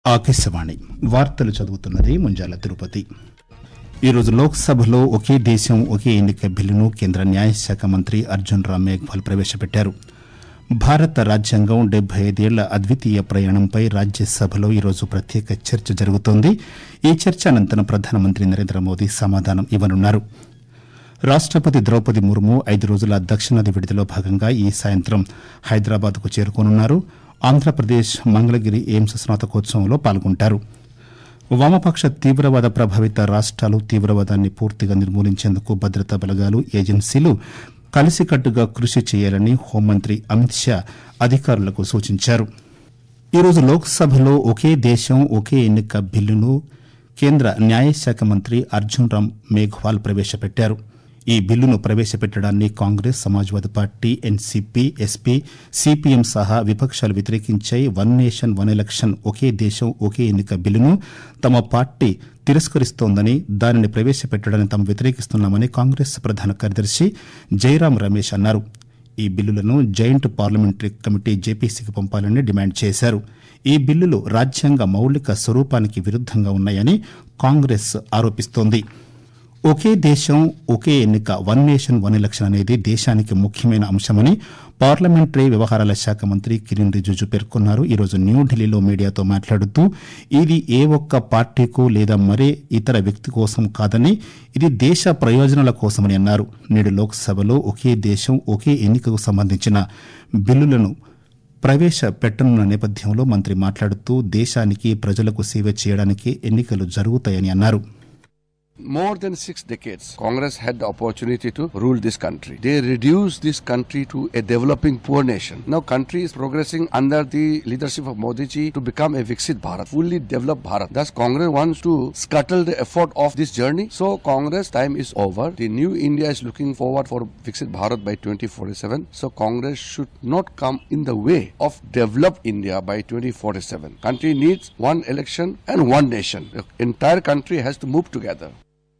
ఆకాశవాణి వార్తలు చదువుతున్నది ముంజాల తిరుపతి ఈరోజు లోక్సభలో ఒకే దేశం ఒకే ఎన్నిక బిల్లును కేంద్ర న్యాయశాఖ మంత్రి అర్జున్ రామ్ మేఘ్వాల్ ప్రవేశపెట్టారు భారత రాజ్యాంగం డెబ్బై ఐదేళ్ల అద్వితీయ ప్రయాణంపై రాజ్యసభలో ఈరోజు ప్రత్యేక చర్చ జరుగుతోంది ఈ చర్చ అనంతరం ప్రధానమంత్రి నరేంద్ర మోదీ సమాధానం ఇవ్వనున్నారు రాష్టపతి ద్రౌపది ముర్ము ఐదు రోజుల దక్షిణాది విడుదలలో భాగంగా ఈ సాయంత్రం హైదరాబాద్కు చేరుకోనున్నారు ఆంధ్రప్రదేశ్ మంగళగిరి ఎయిమ్స్ స్నాతకోత్సవంలో పాల్గొంటారు వామపక్ష తీవ్రవాద ప్రభావిత రాష్ట్రాలు తీవ్రవాదాన్ని పూర్తిగా నిర్మూలించేందుకు భద్రతా బలగాలు ఏజెన్సీలు కలిసికట్టుగా కృషి చేయాలని హోంమంత్రి అమిత్ షా అధికారులకు సూచించారు ఈరోజు లోక్సభలో ఒకే దేశం ఒకే ఎన్నిక బిల్లును కేంద్ర న్యాయశాఖ మంత్రి అర్జున్ రామ్ మేఘ్వాల్ ప్రవేశపెట్టారు ఈ బిల్లును ప్రవేశపెట్టడాన్ని Congress Samajwadi party NCP SP CPM సహా విపక్షాలు వ్యతిరేకించాయి వన్ నేషన్ వన్ ఎలక్షన్ ఒకే దేశం ఒకే ఎన్నిక బిల్లును తమ పార్టీ తిరస్కరిస్తోందని దానిని ప్రవేశపెట్టడాన్ని తాము వ్యతిరేకిస్తున్నామని కాంగ్రెస్ ప్రధాన కార్యదర్శి జైరాం రమేష్ అన్నారు ఈ బిల్లులను జాయింట్ పార్లమెంటరీ కమిటీ జేపీసీకి పంపాలని డిమాండ్ చేశారు ఈ బిల్లులు రాజ్యాంగ మౌలిక స్వరూపానికి విరుద్దంగా ఉన్నాయని కాంగ్రెస్ ఆరోపిస్తోంది ఒకే దేశం ఒకే ఎన్నిక వన్ నేషన్ వన్ ఎలక్షన్ అనేది దేశానికి ముఖ్యమైన అంశమని పార్లమెంటరీ వ్యవహారాల శాఖ మంత్రి కిరణ్ రిజిజు పేర్కొన్నారు ఈరోజు న్యూఢిల్లీలో మీడియాతో మాట్లాడుతూ ఇది ఏ ఒక్క పార్టీకు లేదా మరే ఇతర వ్యక్తి కోసం కాదని ఇది దేశ ప్రయోజనాల కోసమని అన్నారు నేడు లోక్సభలో ఒకే దేశం ఒకే ఎన్నికకు సంబంధించిన బిల్లులను ప్రవేశపెట్టనున్న నేపథ్యంలో మంత్రి మాట్లాడుతూ దేశానికి ప్రజలకు సేవ చేయడానికి ఎన్నికలు జరుగుతాయని అన్నారు More than six decades, Congress had the opportunity to rule this country. They reduced this country to a developing poor nation. Now country is progressing under the leadership of Modi ji to become a Viksit Bharat, fully developed Bharat. Thus Congress wants to scuttle the effort of this journey. So Congress time is over. The new India is looking forward for Viksit Bharat by 2047. So Congress should not come in the way of developed India by 2047. Country needs one election and one nation. The entire country has to move together.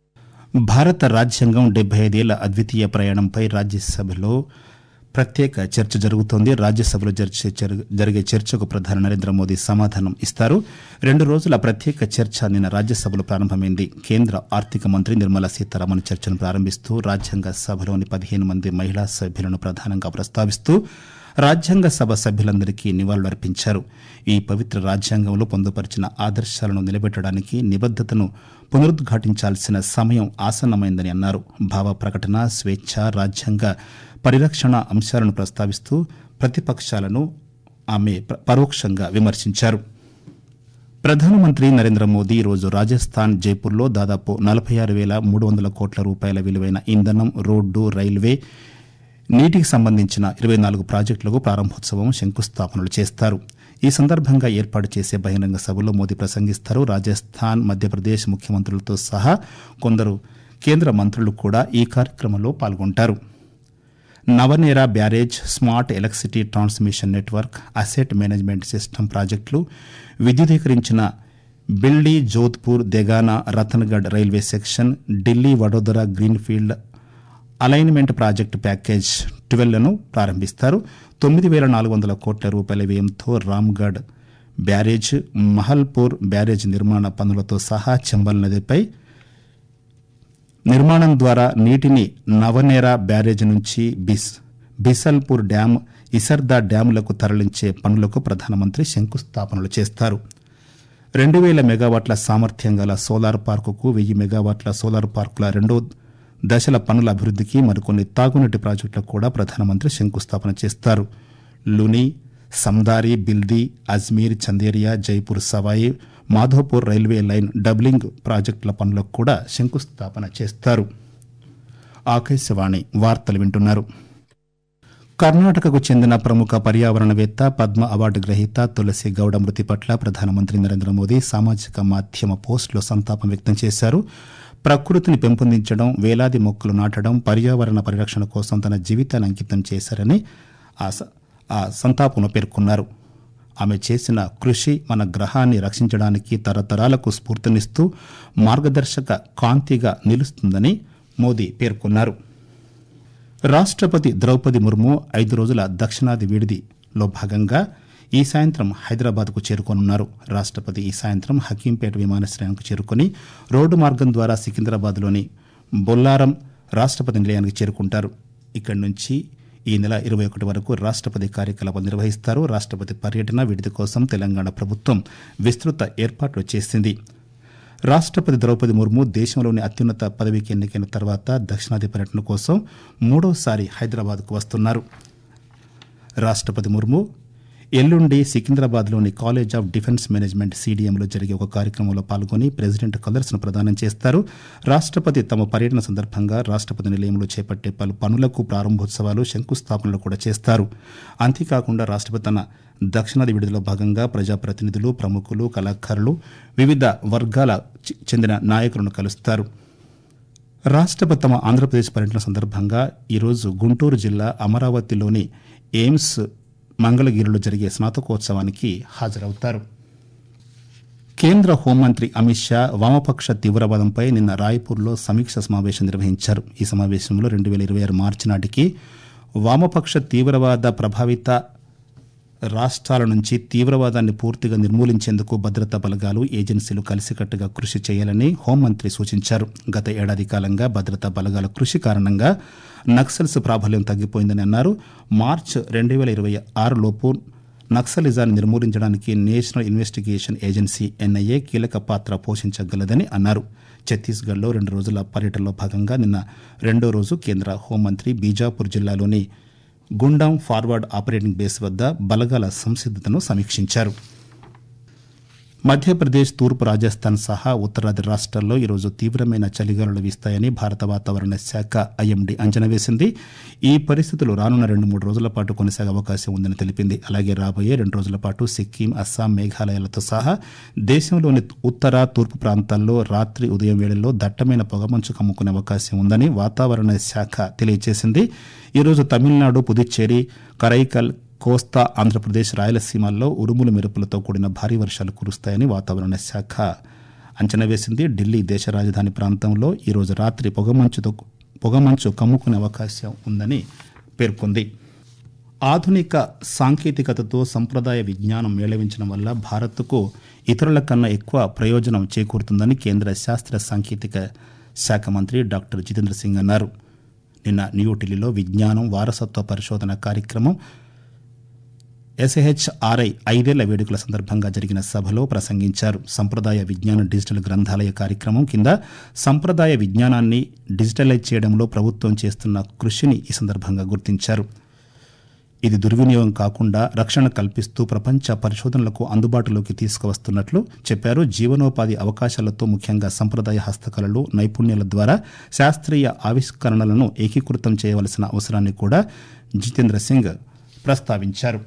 భారత రాజ్యాంగం డెబ్బై ఐదేళ్ల అద్వితీయ ప్రయాణంపై రాజ్యసభలో ప్రత్యేక చర్చ జరుగుతోంది రాజ్యసభలో జరిగే చర్చకు ప్రధాని నరేంద్ర మోదీ సమాధానం ఇస్తారు రెండు రోజుల ప్రత్యేక చర్చ నిన్న రాజ్యసభలో ప్రారంభమైంది కేంద్ర ఆర్థిక మంత్రి నిర్మలా సీతారామన్ చర్చను ప్రారంభిస్తూ రాజ్యాంగ సభలోని పదిహేను మంది మహిళా సభ్యులను ప్రధానంగా ప్రస్తావిస్తూ రాజ్యాంగ సభ సభ్యులందరికీ నివాళులర్పించారు ఈ పవిత్ర రాజ్యాంగంలో పొందుపరిచిన ఆదర్శాలను నిలబెట్టడానికి నిబద్దతను పునరుద్ఘాటించాల్సిన సమయం ఆసన్నమైందని అన్నారు భావ ప్రకటన స్వేచ్ఛ రాజ్యాంగ పరిరక్షణ అంశాలను ప్రస్తావిస్తూ ప్రతిపక్షాలను ఆమె పరోక్షంగా విమర్శించారు ప్రధానమంత్రి నరేంద్ర మోదీ ఈరోజు రాజస్థాన్ జైపూర్లో దాదాపు నలభై ఆరు వేల మూడు వందల కోట్ల రూపాయల విలువైన ఇంధనం రోడ్డు రైల్వే నీటికి సంబంధించిన ఇరవై నాలుగు ప్రాజెక్టులకు ప్రారంభోత్సవం శంకుస్థాపనలు చేస్తారు ఈ సందర్భంగా ఏర్పాటు చేసే బహిరంగ సభలో మోదీ ప్రసంగిస్తారు రాజస్థాన్ మధ్యప్రదేశ్ ముఖ్యమంత్రులతో సహా కొందరు కేంద్ర మంత్రులు కూడా ఈ కార్యక్రమంలో పాల్గొంటారు Navnera barrage smart electricity transmission network asset management system ప్రాజెక్టులు విద్యుదీకరించిన Bildi Jodhpur Degana Ratangarh railway section Delhi Vadodara greenfield alignment project package ట్వెల్వ్ను ప్రారంభిస్తారు తొమ్మిది వేల నాలుగు వందల కోట్ల రూపాయల వ్యయంతో రామ్గఢ్ బ్యారేజ్ మహల్పూర్ బ్యారేజ్ నిర్మాణ పనులతో సహా చంబల్ నదిపై నిర్మాణం ద్వారా నీటిని నవనేరా బ్యారేజ్ నుంచి బిస్ బిసల్పూర్ డ్యాం ఇసర్దా డ్యాములకు తరలించే పనులకు ప్రధానమంత్రి శంకుస్థాపనలు చేస్తారు రెండు వేల మెగావాట్ల సామర్థ్యం గల సోలార్ పార్కుకు వెయ్యి మెగావాట్ల సోలార్ పార్కుల రెండో దశల పనుల అభివృద్దికి మరికొన్ని తాగునీటి ప్రాజెక్టులకు కూడా ప్రధానమంత్రి శంకుస్థాపన చేస్తారు Luni Sandari Bildi Ajmer Chanderia Jaipur Sawai Madhopur railway line doubling ప్రాజెక్టుల పనులకు కూడా శంకుస్థాపన చేస్తారు ఆకాశవాణి వార్తలు వింటున్నారు కర్ణాటకకు చెందిన ప్రముఖ పర్యావరణవేత్త పద్మ అవార్డు గ్రహీత తులసి గౌడ మృతి పట్ల ప్రధానమంత్రి నరేంద్ర మోదీ సామాజిక మాధ్యమ పోస్టులో సంతాపం వ్యక్తం చేశారు ప్రకృతిని పెంపొందించడం వేలాది మొక్కలు నాటడం పర్యావరణ పరిరక్షణ కోసం తన జీవితాన్ని అంకితం చేశారని ఆ సంతాపంలో పేర్కొన్నారు ఆమె చేసిన కృషి మన గ్రహాన్ని రక్షించడానికి తరతరాలకు స్ఫూర్తినిస్తూ మార్గదర్శక కాంతిగా నిలుస్తుందని మోదీ పేర్కొన్నారు రాష్టపతి ద్రౌపది ముర్ము ఐదు రోజుల దక్షిణాది విడిదిలో భాగంగా ఈ సాయంత్రం హైదరాబాద్కు చేరుకోనున్నారు రాష్టపతి ఈ సాయంత్రం హకీంపేట విమానాశ్రయానికి చేరుకుని రోడ్డు మార్గం ద్వారా సికింద్రాబాద్లోని బొల్లారం రాష్టపతి నిలయానికి చేరుకుంటారు ఇక్కడి నుంచి ఈ నెల ఇరవై ఒకటి వరకు రాష్టపతి కార్యకలాపాలు నిర్వహిస్తారు రాష్టపతి పర్యటన విడిది కోసం తెలంగాణ ప్రభుత్వం విస్తృత ఏర్పాట్లు చేసింది రాష్టపతి ద్రౌపది ముర్ము దేశంలోని అత్యున్నత పదవికి ఎన్నికైన తర్వాత దక్షిణాది పర్యటన కోసం మూడోసారి హైదరాబాద్కు వస్తున్నారు రాష్టపతి ముర్ము ఎల్లుండి సికింద్రాబాద్లోని కాలేజ్ ఆఫ్ డిఫెన్స్ మేనేజ్మెంట్ సీడీఎంలో జరిగే ఒక కార్యక్రమంలో పాల్గొని ప్రెసిడెంట్ కలర్స్ను ప్రదానం చేస్తారు రాష్టపతి తమ పర్యటన సందర్భంగా రాష్టపతి నిలయంలో చేపట్టే పలు పనులకు ప్రారంభోత్సవాలు శంకుస్థాపనలు కూడా చేస్తారు అంతేకాకుండా రాష్టపతి తన దక్షిణాది విడుదల భాగంగా ప్రజాప్రతినిధులు ప్రముఖులు కళాకారులు వివిధ వర్గాల చి- చెందిన నాయకులను కలుస్తారు రాష్టపతి తమ ఆంధ్రప్రదేశ్ పర్యటన సందర్భంగా ఈరోజు గుంటూరు జిల్లా అమరావతిలోని ఎయిమ్స్ మంగళగిరిలో జరిగే స్నాతకోత్సవానికి హాజరవుతారు కేంద్ర హోంమంత్రి అమిత్ షా వామపక్ష తీవ్రవాదంపై నిన్న రాయ్పూర్లో సమీక్ష సమావేశం నిర్వహించారు ఈ సమావేశంలో రెండు వేల ఇరవై ఆరు మార్చి నాటికి వామపక్ష తీవ్రవాద ప్రభావిత రాష్ట్రాల నుంచి తీవ్రవాదాన్ని పూర్తిగా నిర్మూలించేందుకు భద్రతా బలగాలు ఏజెన్సీలు కలిసికట్టుగా కృషి చేయాలని హోంమంత్రి సూచించారు గత ఏడాది కాలంగా భద్రతా బలగాల కృషి కారణంగా నక్సల్స్ ప్రాబల్యం తగ్గిపోయిందని అన్నారు మార్చ్ రెండు వేల ఇరవై ఆరులోపు నక్సలిజాన్ని నిర్మూలించడానికి నేషనల్ ఇన్వెస్టిగేషన్ ఏజెన్సీ ఎన్ఐఏ కీలక పాత్ర పోషించగలదని అన్నారు ఛత్తీస్గఢ్లో రెండు రోజుల పర్యటనలో భాగంగా నిన్న రెండో రోజు కేంద్ర హోంమంత్రి బీజాపూర్ జిల్లాలోని గుండాం ఫార్వర్డ్ ఆపరేటింగ్ బేస్ వద్ద బలగాల సంసిద్దతను సమీక్షించారు మధ్యప్రదేశ్ తూర్పు రాజస్థాన్ సహా ఉత్తరాది రాష్ట్రాల్లో ఈరోజు తీవ్రమైన చలిగాలులు వీస్తాయని భారత వాతావరణ శాఖ ఐఎండీ అంచనా వేసింది ఈ పరిస్థితులు రానున్న రెండు మూడు రోజుల పాటు కొనసాగే అవకాశం ఉందని తెలిపింది అలాగే రాబోయే రెండు రోజుల పాటు సిక్కిం అస్సాం మేఘాలయాలతో సహా దేశంలోని ఉత్తర తూర్పు ప్రాంతాల్లో రాత్రి ఉదయం వేళల్లో దట్టమైన పొగమంచు కమ్ముకునే అవకాశం ఉందని వాతావరణ శాఖ తెలియజేసింది ఈరోజు తమిళనాడు పుదుచ్చేరి కరైకల్ కోస్తా ఆంధ్రప్రదేశ్ రాయలసీమల్లో ఉరుములు మెరుపులతో కూడిన భారీ వర్షాలు కురుస్తాయని వాతావరణ శాఖ అంచనా వేసింది ఢిల్లీ దేశ రాజధాని ప్రాంతంలో ఈరోజు రాత్రి పొగమంచుతో పొగమంచు కమ్ముకునే అవకాశం ఉందని పేర్కొంది ఆధునిక సాంకేతికతతో సంప్రదాయ విజ్ఞానం మేళవించడం వల్ల భారత్కు ఇతరుల కన్నా ఎక్కువ ప్రయోజనం చేకూరుతుందని కేంద్ర శాస్త్ర సాంకేతిక శాఖ మంత్రి డాక్టర్ జితేంద్ర సింగ్ అన్నారు నిన్న న్యూఢిల్లీలో విజ్ఞానం వారసత్వ పరిశోధన కార్యక్రమం ఎస్హెచ్ఆర్ఐ ఐదేళ్ల వేడుకల సందర్భంగా జరిగిన సభలో ప్రసంగించారు సంప్రదాయ విజ్ఞాన డిజిటల్ గ్రంథాలయ కార్యక్రమం కింద సంప్రదాయ విజ్ఞానాన్ని డిజిటలైజ్ చేయడంలో ప్రభుత్వం చేస్తున్న కృషిని ఈ సందర్భంగా గుర్తించారు ఇది దుర్వినియోగం కాకుండా రక్షణ కల్పిస్తూ ప్రపంచ పరిశోధనలకు అందుబాటులోకి తీసుకువస్తున్నట్లు చెప్పారు జీవనోపాధి అవకాశాలతో ముఖ్యంగా సంప్రదాయ హస్తకళలు నైపుణ్యాల ద్వారా శాస్త్రీయ ఆవిష్కరణలను ఏకీకృతం చేయవలసిన అవసరాన్ని కూడా జితేంద్ర సింగ్ ప్రస్తావించారు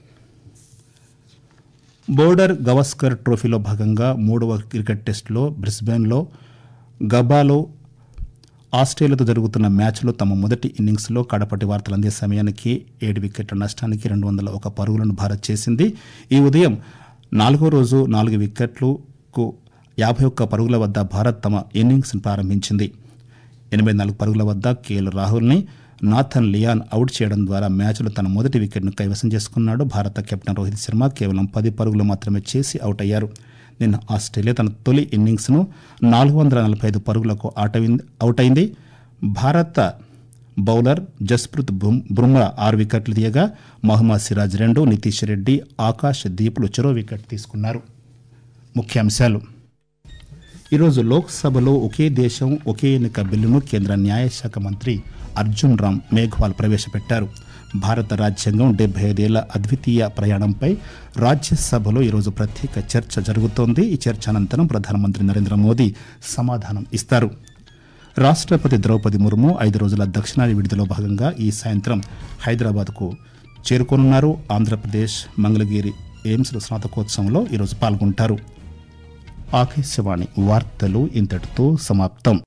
బోర్డర్ గవస్కర్ ట్రోఫీలో భాగంగా మూడవ క్రికెట్ టెస్టులో బ్రిస్బెన్లో గబాలో ఆస్ట్రేలియాతో జరుగుతున్న మ్యాచ్లో తమ మొదటి ఇన్నింగ్స్లో కడపటి వార్తలు అందే సమయానికి ఏడు వికెట్ల నష్టానికి రెండు వందల ఒక పరుగులను భారత్ చేసింది ఈ ఉదయం నాలుగో రోజు నాలుగు వికెట్లకు యాభై ఒక్క పరుగుల వద్ద భారత్ తమ ఇన్నింగ్స్ను ప్రారంభించింది ఎనభై నాలుగు పరుగుల వద్ద కేఎల్ రాహుల్ని నాథన్ లియాన్ అవుట్ చేయడం ద్వారా మ్యాచ్లో తన మొదటి వికెట్ను కైవసం చేసుకున్నాడు భారత కెప్టెన్ రోహిత్ శర్మ కేవలం పది పరుగులు మాత్రమే చేసి అవుట్ అయ్యారు నిన్న ఆస్ట్రేలియా తన తొలి ఇన్నింగ్స్ను నాలుగు వందల నలభై ఐదు పరుగులకు ఆటవింది అవుట్ అయింది భారత బౌలర్ జస్ప్రీత్ బుమ్- బుమ్రా ఆరు వికెట్లు తీయగా మహమ్మద్ సిరాజ్ రెండు నితీష్ రెడ్డి ఆకాష్ దీపులు చెరో వికెట్ తీసుకున్నారు ముఖ్యాంశాలు ఈరోజు లోక్సభలో ఒకే దేశం ఒకే ఎన్నిక బిల్లును కేంద్ర న్యాయశాఖ మంత్రి అర్జున్ రామ్ మేఘ్వాల్ ప్రవేశపెట్టారు భారత రాజ్యాంగం డెబ్బై ఐదేళ్ల అద్వితీయ ప్రయాణంపై రాజ్యసభలో ఈరోజు ప్రత్యేక చర్చ జరుగుతోంది ఈ చర్చ అనంతరం ప్రధానమంత్రి నరేంద్ర మోదీ సమాధానం ఇస్తారు రాష్ట్రపతి ద్రౌపది ముర్ము ఐదు రోజుల దక్షిణాది విడుదలలో భాగంగా ఈ సాయంత్రం హైదరాబాద్కు చేరుకోనున్నారు ఆంధ్రప్రదేశ్ మంగళగిరి ఎయిమ్స్ స్నాతకోత్సవంలో ఈరోజు పాల్గొంటారు ఆకాశవాణి వార్తలు ఇంతటితో సమాప్తం